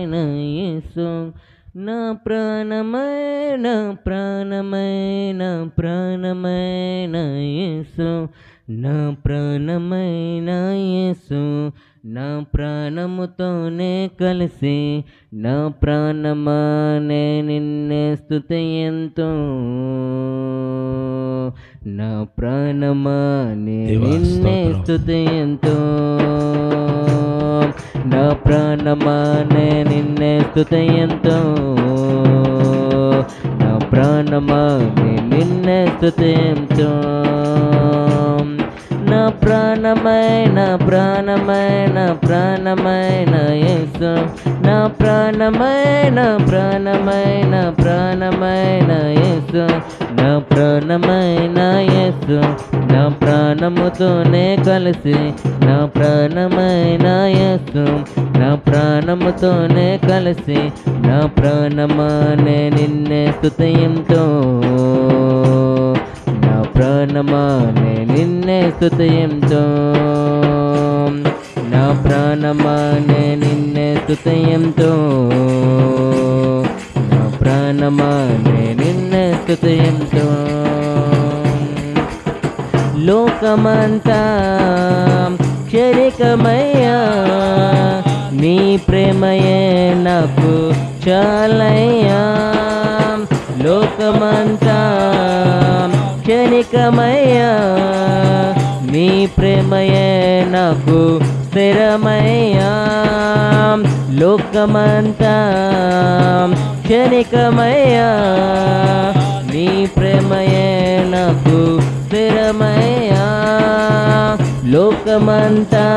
ప్రాణమైన యేసు నా ప్రాణమైన ప్రాణమైన ప్రాణమైన యేసు నా ప్రాణమైన యేసు నా ప్రాణముతోనే కలిసి నా ప్రాణమానే నిన్నే స్తుతియంతో నా ప్రాణమానే దేవా, నిన్నే స్తోత్రం. స్తుతియంతో నా ప్రాణమానే నిన్నే స్తుతియంతో నా ప్రాణమానే నిన్నే స్తుతియంతో నా ప్రాణమైన ప్రాణమైన ప్రాణమైన యేసు నా ప్రాణమైన ప్రాణమైన ప్రాణమైన యేసు నా ప్రాణమైన యేసు నా ప్రాణముతోనే కలిసి నా ప్రాణమైన యేసు నా ప్రాణముతోనే కలిసి నా ప్రాణమానే నిన్నే స్తుతియంతో నా ప్రాణమానే నిన్నే స్తుతియంతో నా ప్రాణమానే నిన్నే స్తుతియంతో నా ప్రాణమానే నిన్నే స్తుతియంతో లోకమంతా క్షణికమయ్యా నీ ప్రేమయే నాకు చాలయ్యా లోకమంతా క్షణికమయ్యా నీ ప్రేమయే నాకు స్థిరమయ్యా లోకమంతా క్షణికమయ్యా నీ ప్రేమయే నాకు స్థిరమయ్యా లోకమంతా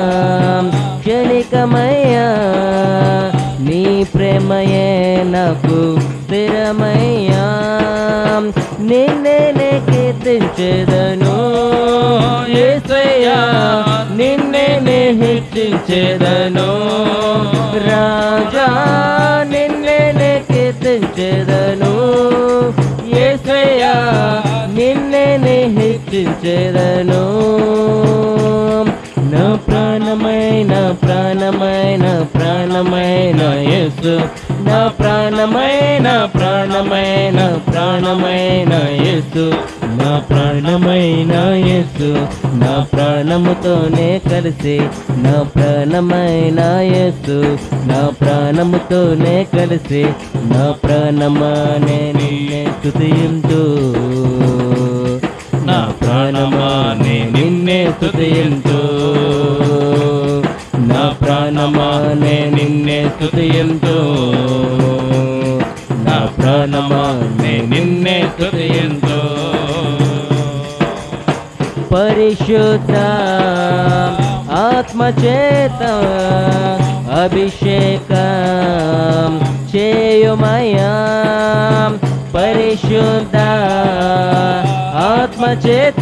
క్షణికమయ్యా నీ ప్రేమయే నాకు స్థిరమయ్యా నిన్నే కీర్తించేదను యేసయ్యా నిన్నే హెచ్చించేదను రాజా నిన్నే కీర్తించేదను యేసయ్యా నిన్నే హెచ్చించేదను నా ప్రాణమైన ప్రాణమైన ప్రాణమైన యేసు నా ప్రాణమైన ప్రాణమైన ప్రాణమైన యేసు నా ప్రాణమైన యేసు నా ప్రాణముతోనే కలిసి నా ప్రాణమైన యేసు నా ప్రాణముతోనే కలిసి నా ప్రాణమానే నిన్నే స్తుతింతూ నా ప్రాణమానే నిన్నే స్తుతింతూ నా ప్రాణమానే నిన్నే స్తుతింతూ నా ప్రాణమానే నిన్నే స్తుతింతూ పరిశుద్ధ ఆత్మచేత అభిషేకం చేయుమయా పరిశుద్ధ ఆత్మచేత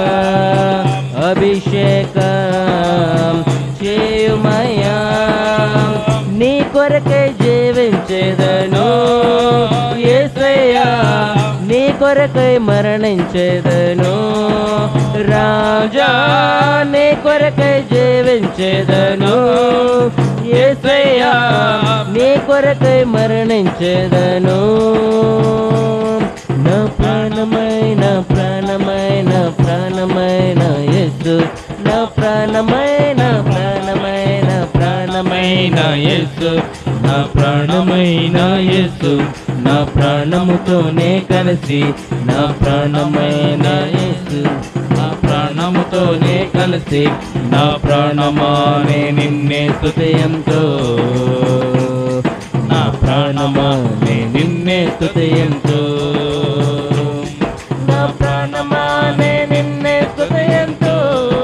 అభిషేకం చేయుమయా నీ కొరకై జీవించేదను యేసయ్యా నీ కొరకై మరణించేదను రాజా నీ కొరకై జీవించేదను యేసయ్యా నీ కొరకై మరణించేదను నా ప్రాణమైన ప్రాణమైన ప్రాణమైన యేసు నా ప్రాణమైన ప్రాణమైన ప్రాణమైన యేసు నా ప్రాణమైన యేసు నా ప్రాణముతోనే కలిసి నా ప్రాణమైన యేసు నా ప్రాణముతోనే కలిసి నా ప్రాణమానే నిన్నే స్తుతియంతో నా ప్రాణమానే నిన్నే స్తుతియంతో నా ప్రాణమానే నిన్నే స్తుతియంతో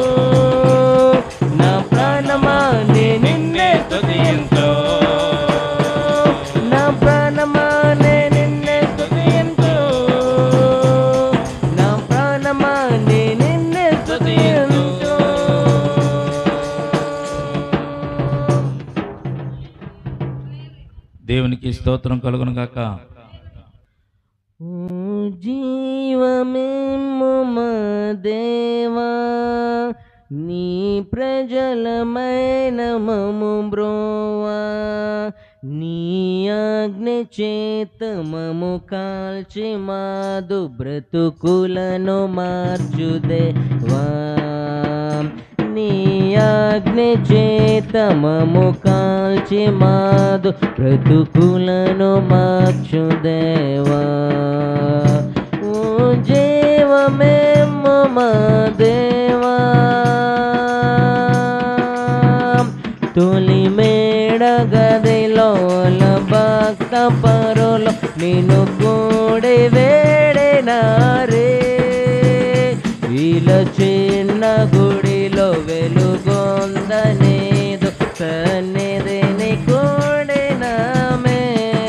నా ప్రాణమానే నిన్నే స్తుతియంతో నా ప్రాణమానే నిన్నే స్తుతియంతో నా ప్రాణమానే నిన్నే స్తుతియంతో దేవునికి స్తోత్రం కలుగును గాక ఓ జీవమేము మా దేవా నీ ప్రజలమైన మము బ్రోవా నీ ఆజ్ఞ చేతమము కాల్చి మాదు బ్రతుకులను మార్చుదేవా నీ ఆజ్ఞ చేతమము కాల్చి మాదు బ్రతుకులను మార్చుదేవా ఓ జీవమేమో మా దేవా తొలి మేడ గదిలోల భక్త పరులు నిన్ను కూడి వేడినారే వీళ్ళ చిన్న గుడిలో వెలుగొందనేదు సన్నిధిని కూడినామే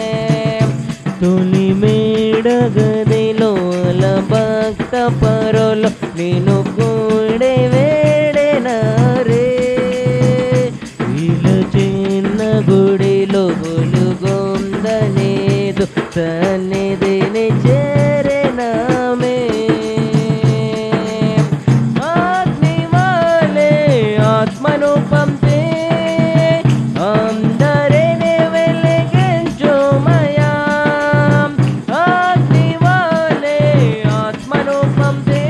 తొలి మేడ గదిలోల భక్త పరులు నిన్ను కూడి వేడినారే వీళ్ళ చిన్న గుడిలో వెలుగొందనేదు సన్నిధిని చేరినామే అగ్నివాలే ఆత్మను పంపే అందరిని వెలిగించుమయా అగ్నివాలే ఆత్మను పంపే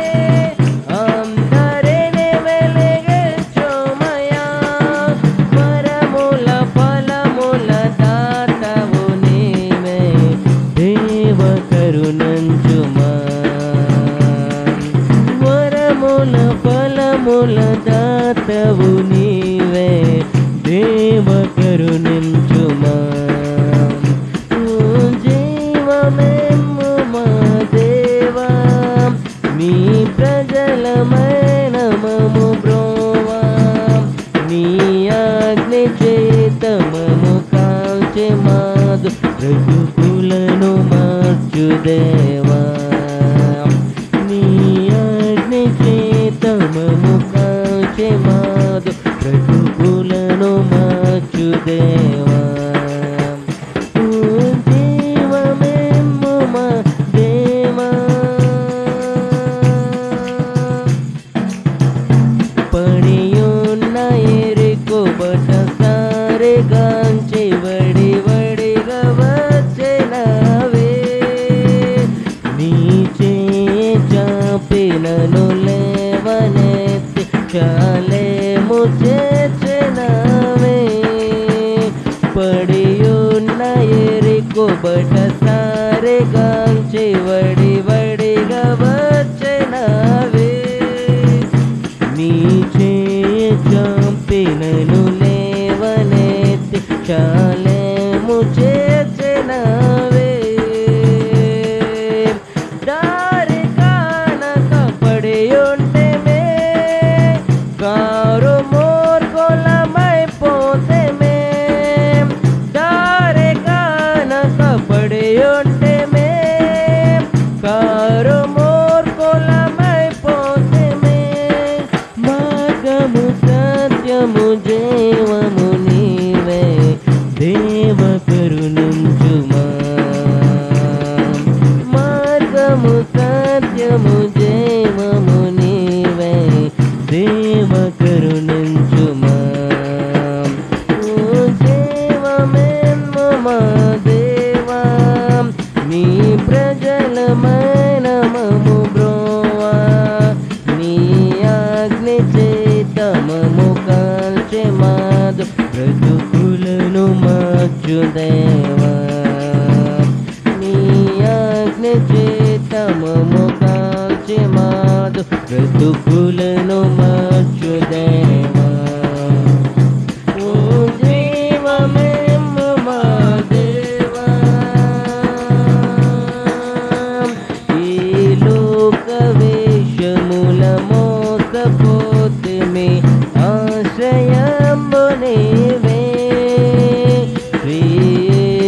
అందరిని వెలిగించుమయా వరముల ఫలముల దాతవు నీవే దేవ కరుణంచుమా వరముల ఫలముల దాతవు నీవే దేవ కరుణించుమా ఓ జీవమేము మా దేవా మీ ప్రజలమైన మము బ్రోవా నీ ఆజ్ఞ చేతమము కాల్చె మాదు బ్రతుకులను మార్చుదేవా నీ ఆజ్ఞ చేతమము కాల్చె మాదు బ్రతుకులను మార్చుదేవా ఓ జీవమేము మా దేవా పడియున్న ఎరుకుబట సారెగాంచి వడి వడిగా వచ్చెనవే నీ చేయి చాపినను లేవనెత్తి చాలేము చేచెనవే పడియున్న ఎరుకుబట సారెగాంచి వడి వడిగా వచ్చెనవే నీ చంపినను లేవనెత్తి చాలేము చేర్చినవే దారి కానక పడి ఉంటే మే కారు మూర్ఖులమైపోతే మే దారి కానక పడి ఉంటే మే కారు మూర్ఖులమైపోతే మే మార్గము సత్యము జీవము నీవే దేవ కరుణించుమా మార్గము సత్యము జీవము నీవే దేవ కరుణించుమా ఓ జీవమేమో మా దేవా నీ ప్రజలమైన మము బ్రోవా నీ ఆజ్ఞ చేతమము కాల్చె మాదు బ్రతుకులను మార్చుదేవా నీ ఆజ్ఞ చేతమము కాల్చె మాదు బ్రతుకులను మార్చుదేవా ఓ జీవమేము మా దేవా ఈ లోక వేషముల మోసపోతిమి ఆశ్రయము నీవే శ్రీ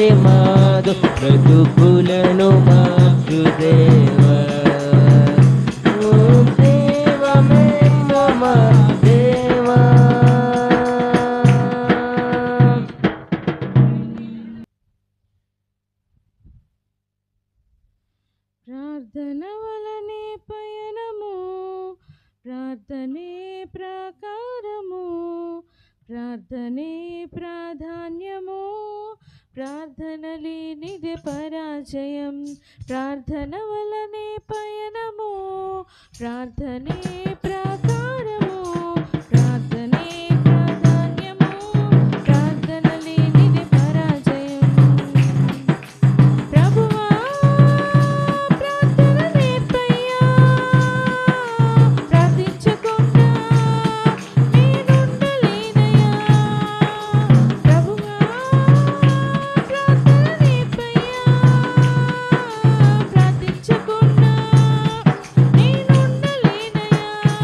మాదు బ్రతుకులను మార్చు దేవా ఓ దేవమే మా దేవా ప్రార్థన వలనే పయనము ప్రార్థనే ప్రాకారము ప్రార్థనే ప్రాధాన్యము ప్రార్థన లేనిది పరాజయం ప్రార్థన వలనే పయనము ప్రార్థనే ప్రాకారము ప్రార్థనే ప్రాధాన్యము ప్రార్థన లేనిది పరాజయం ప్రభువా ప్రార్థన నేర్పయ్యా ప్రార్థించకుండా నేనుండలేనయ్యా ప్రభువా ప్రార్థన నేర్పయ్యా ప్రార్థించకుండా నేనుండలేనయ్యా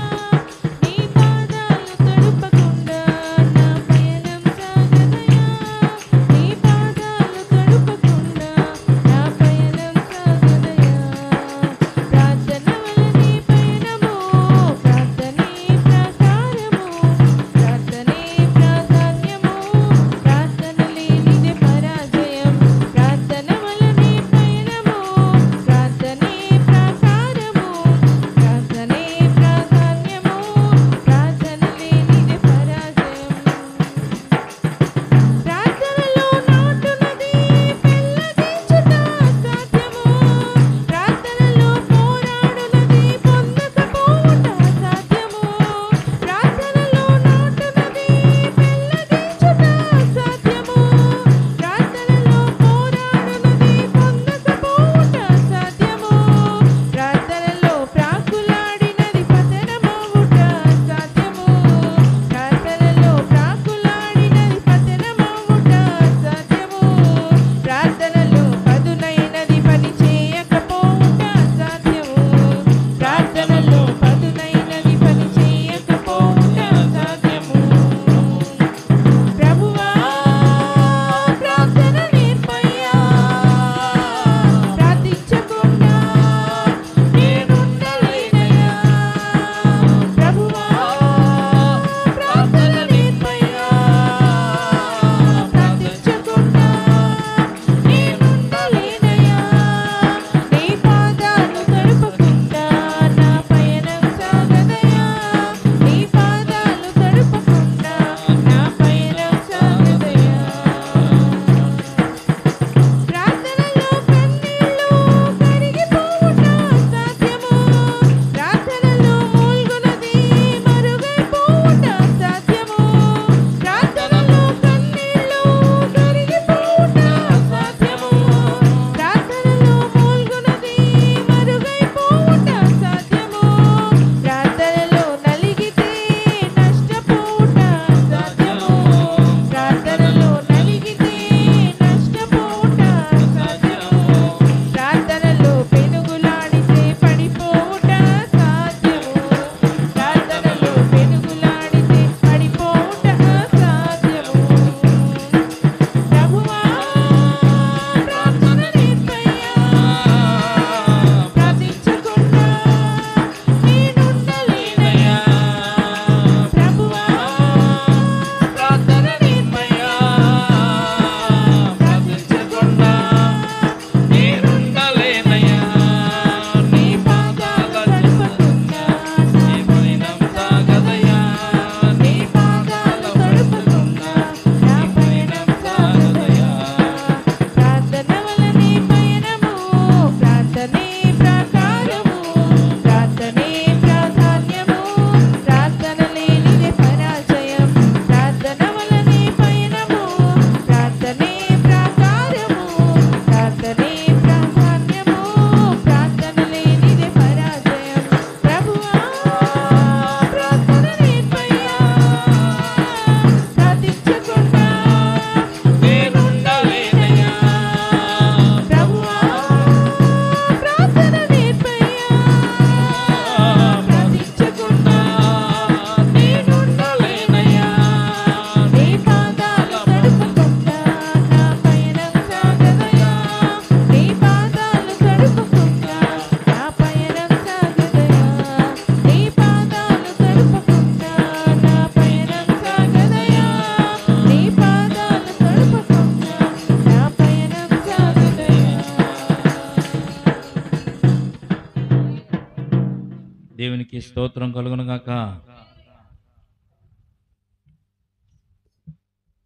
దేవునికి స్తోత్రం కలుగును గాక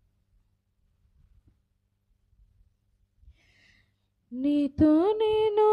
నీతో నేను